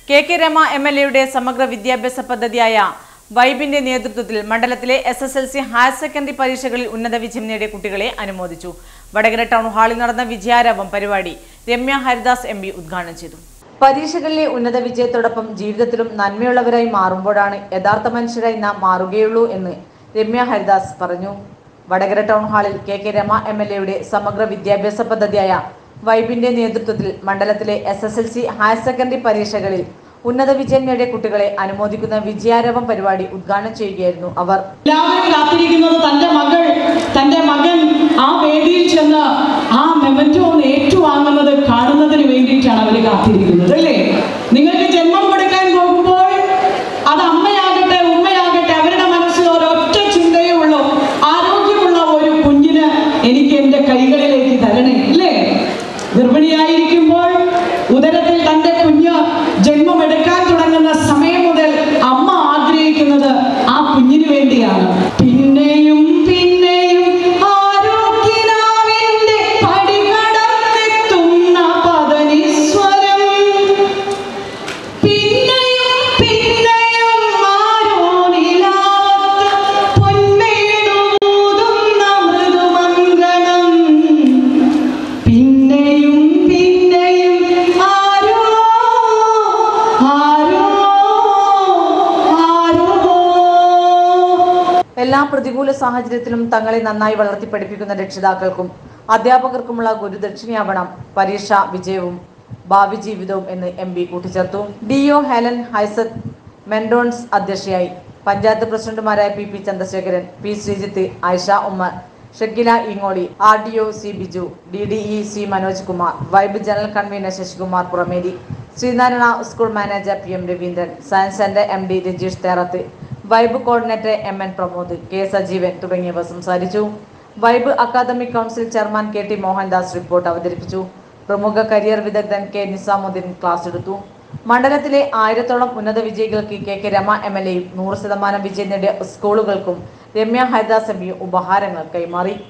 K K Rama M L എയുടെ സമഗ്ര വിദ്യാഭ്യാസ പദ്ധതിയായ വൈബിന്റെ നേതൃത്വത്തിൽ മണ്ഡലത്തിലെ S S L C higher secondary പരീക്ഷകളിൽ ഉന്നത വിജയം നേടിയ കുട്ടികളെ അനുമോദിച്ചു വടകര ടൗൺ ഹാളിൽ നടന്ന വിജയാരവം പരിപാടി രമ്യ ഹരിദാസ് എം പി ഉദ്ഘാടനം ചെയ്തു പരീക്ഷകളിലെ ഉന്നത വിജയത്തോടൊപ്പം ജീവിതത്തിലും നന്മയുള്ളവരായി മാറുമ്പോഴാണ് യഥാർത്ഥ മനുഷ്യരായി നാം മാറുകയുള്ളൂ എന്ന് രമ്യ ഹരിദാസ് പറഞ്ഞു വടകര ടൗൺ ഹാളിൽ K K Rama M L എയുടെ സമഗ്ര വിദ്യാഭ്യാസ പദ്ധതിയായ വൈബിന്റെ നേതൃത്വത്തിൽ മണ്ഡലത്തിലെ S S L C higher secondary പരീക്ഷകളിൽ ഉന്നത വിജയം നേടിയ കുട്ടികളെ അനുമോദിക്കുന്ന വിജയാരവം പരിപാടി ഉദ്ഘാടനം ചെയ്യുകയായിരുന്നു അവർ എല്ലാവരും കാത്തിരിക്കുന്നത് തന്റെ മകൾ തന്റെ മകൻ ആ വേദിയിൽ ചെന്ന് ആ മെമന്റോ ഒന്ന് ഏറ്റുവാങ്ങുന്നത് കാണുന്നതിന് വേണ്ടിയിട്ടാണ് അവർ കാത്തിരിക്കുന്നത് അല്ലേ നിങ്ങൾക്ക് ജന്മം കൊടുക്കാൻ പോകുമ്പോൾ അത് അമ്മയാകട്ടെ ഉമ്മയാകട്ടെ അവരുടെ മനസ്സിൽ ഒരൊറ്റ ചിന്തയേ ഉള്ളൂ ആരോഗ്യമുള്ള ഒരു കുഞ്ഞിന് എനിക്ക് എൻ്റെ കൈകളിലേക്ക് തരണേ അല്ലേ ഗർഭിണിയായിരിക്കുമ്പോൾ ഉദരത്തിൽ തന്റെ കുഞ്ഞ് ജന്മമെടുക്കാൻ തുടങ്ങുന്ന സമയം മുതൽ അമ്മ ആഗ്രഹിക്കുന്നത് ആ കുഞ്ഞിന് വേണ്ടിയാണ് പിന്നെയും പിന്നെയും ആരോഗ്യനാവിന്റെ പടികടന്നെത്തുന്ന പതനീശ്വരം പിന്നെയും പിന്നെയും ആരോ നിലാവത്ത് പൊന്മേടുമൂതുന്ന മൃദുമംഗളം പിന്നെയും പിന്നെയും ആരോ ആരോ ആരോ എല്ലാ പ്രതികൂല സാഹചര്യത്തിലും തങ്ങളെ നന്നായി വളർത്തി പഠിപ്പിക്കുന്ന രക്ഷിതാക്കൾക്കും അധ്യാപകർക്കുമുള്ള ഗുരുദക്ഷിണയാവണം പരീക്ഷ വിജയവും ഭാവി ജീവിതവും എന്ന് എം പി കൂട്ടിച്ചേർത്തു ഡി ഒ ഹെലൻ ഹൈസത്ത് മെൻഡോൺസ് അധ്യക്ഷയായി പഞ്ചായത്ത് പ്രസിഡന്റുമാരായ P P Chandrasekharan P Sreejith Ayisha Ummer Shakkila Ingoli R D O C Biju D D E C Manoj Kumar Vibe general convener Sasikumar Purameri Sreenarayana school manager P M Raveendran science centre M D Rajeesh Therath Vibe coordinator M N Pramod K Sajeevan തുടങ്ങിയവർ സംസാരിച്ചു Vibe academic council chairman K T Mohandas report അവതരിപ്പിച്ചു പ്രമുഖ career വിദഗ്ധൻ K Nizamuddin class എടുത്തു മണ്ഡലത്തിലെ ആയിരത്തോളം ഉന്നത വിജയികൾക്ക് K K Rama M L എയും നൂറ് ശതമാനം വിജയം നേടിയ സ്കൂളുകൾക്കും രമ്യ ഹരിദാസ് എം പിയും ഉപഹാരങ്ങൾ കൈമാറി